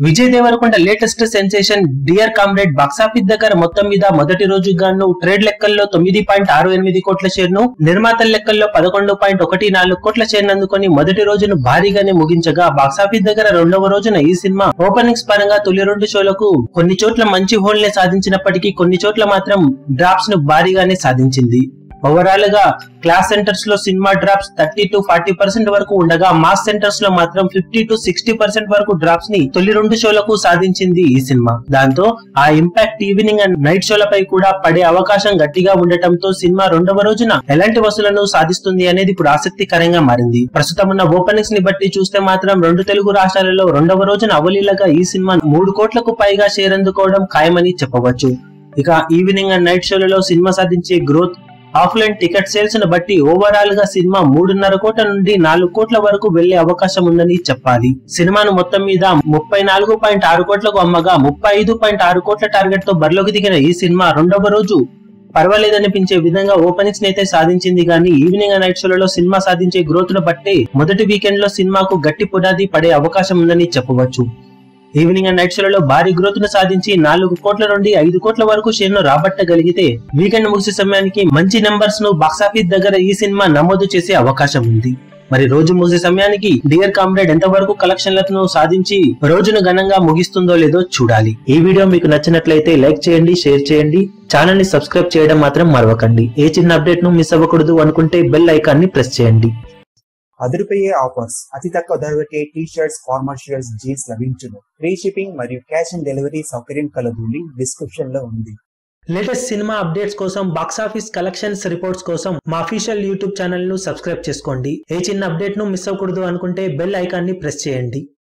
Vijay Deverakonda latest sensation dear comrade box office దగ్గర మొత్తం మీద మొదటి రోజు గాను ట్రేడ్ లెక్కల్లో తొమ్మిది పాయింట్ ఆరు ఎనిమిది కోట్ల షేర్ను నిర్మాతల లెక్కల్లో పదకొండు పాయింట్ ఒకటి నాలుగు కోట్ల షేర్ను అందుకొని మొదటి రోజును భారీగానే ముగించగా బాక్సాఫీస్ దగ్గర రెండవ రోజున ఈ సినిమా ఓపెనింగ్స్ పరంగా తొలి రెండు షోలకు కొన్ని చోట్ల మంచి హోల్ నే సాధించినప్పటికీ కొన్ని చోట్ల మాత్రం డ్రాప్స్ ను భారీగానే సాధించింది ఓవరాల్ గా క్లాస్ సెంటర్స్ లో cinema drops thirty to forty percent వరకు ఉండగా మాస్ సెంటర్స్ లో మాత్రం ఫిఫ్టీ టు సిక్స్టీ పర్సెంట్ వరకు డ్రాప్స్ ని తొలి రెండు షోలకు సాధించింది ఈ సినిమా దాంతో ఆ ఇంపాక్ట్ ఈవినింగ్ అండ్ నైట్ షోలపై కూడా పడే అవకాశం గట్టిగా ఉండటంతో సినిమా రెండవ రోజున ఎలాంటి వసూలను సాధిస్తుంది అనేది ఇప్పుడు ఆసక్తికరంగా మారింది ప్రస్తుతం ఉన్న ఓపెనింగ్స్ ని బట్టి చూస్తే మాత్రం రెండు తెలుగు రాష్ట్రాలలో రెండవ రోజున అవలీలగా ఈ సినిమా మూడు కోట్లకు పైగా షేర్ అందుకోవడం ఖాయమని చెప్పవచ్చు ఇక ఈవినింగ్ అండ్ నైట్ షోలలో సినిమా సాధించే గ్రోత్ ఆఫ్లైన్ టికెట్ సేల్స్ ను బట్టి ఓవరాల్ గా సినిమా మూడున్నర కోట్ల నుండి నాలుగు కోట్ల వరకు వెళ్లే అవకాశం ఉందని చెప్పాలి సినిమాను మొత్తం మీద ముప్పై నాలుగు పాయింట్ ఆరు కోట్లకు అమ్మగా ముప్పై ఐదు పాయింట్ ఆరు కోట్ల టార్గెట్ తో బరిలోకి దిగిన ఈ సినిమా రెండవ రోజు పర్వాలేదనిపించే విధంగా ఓపెనింగ్స్ అయితే సాధించింది కానీ ఈవినింగ్ నైట్ షోలలో సినిమా సాధించే గ్రోత్ ను బట్టి మొదటి వీకెండ్ లో సినిమాకు గట్టి పునాది పడే అవకాశం ఉందని చెప్పవచ్చు ఈవినింగ్ అండ్ నైట్ షోలలో భారీ గ్రోత్ ను సాధించి నాలుగు కోట్ల నుండి ఐదు కోట్ల వరకు షేర్ ను రాబట్టగలిగితే వీకెండ్ ముగిసే సమయానికి మంచి నెంబర్స్ ను బాక్సాఫీస్ దగ్గర ఈ సినిమా నమోదు చేసే అవకాశం ఉంది మరి రోజు ముగిసే సమయానికి డియర్ కామ్రేడ్ ఎంత వరకు కలెక్షన్లను సాధించి రోజును ఘనంగా ముగిస్తుందో లేదో చూడాలి ఈ వీడియో మీకు నచ్చినట్లయితే లైక్ చేయండి షేర్ చేయండి ఛానల్ ని సబ్స్క్రైబ్ చేయడం మాత్రం మరవకండి ఏ చిన్న అప్డేట్ ను మిస్ అవ్వకూడదు అనుకుంటే బెల్ ఐకాన్ ని ప్రెస్ చేయండి అదిరిపోయే ఆఫర్స్ అతి తక్కువ ధరలకే T shirts formal shirts jeans లభించును ఫ్రీ షిప్పింగ్ మరియు క్యాష్ ఆన్ డెలివరీ సౌకర్యం కలదు లింక్ డిస్క్రిప్షన్ లో ఉంది లేటెస్ట్ సినిమా అప్డేట్స్ కోసం బాక్సాఫీస్ కలెక్షన్స్ రిపోర్ట్స్ కోసం మా అఫీషియల్ యూట్యూబ్ ఛానల్ ను సబ్స్క్రైబ్ చేసుకోండి ఏ చిన్న అప్డేట్ ను మిస్ అవ్వకూడదు అనుకుంటే బెల్ ఐకాన్ ని ప్రెస్ చేయండి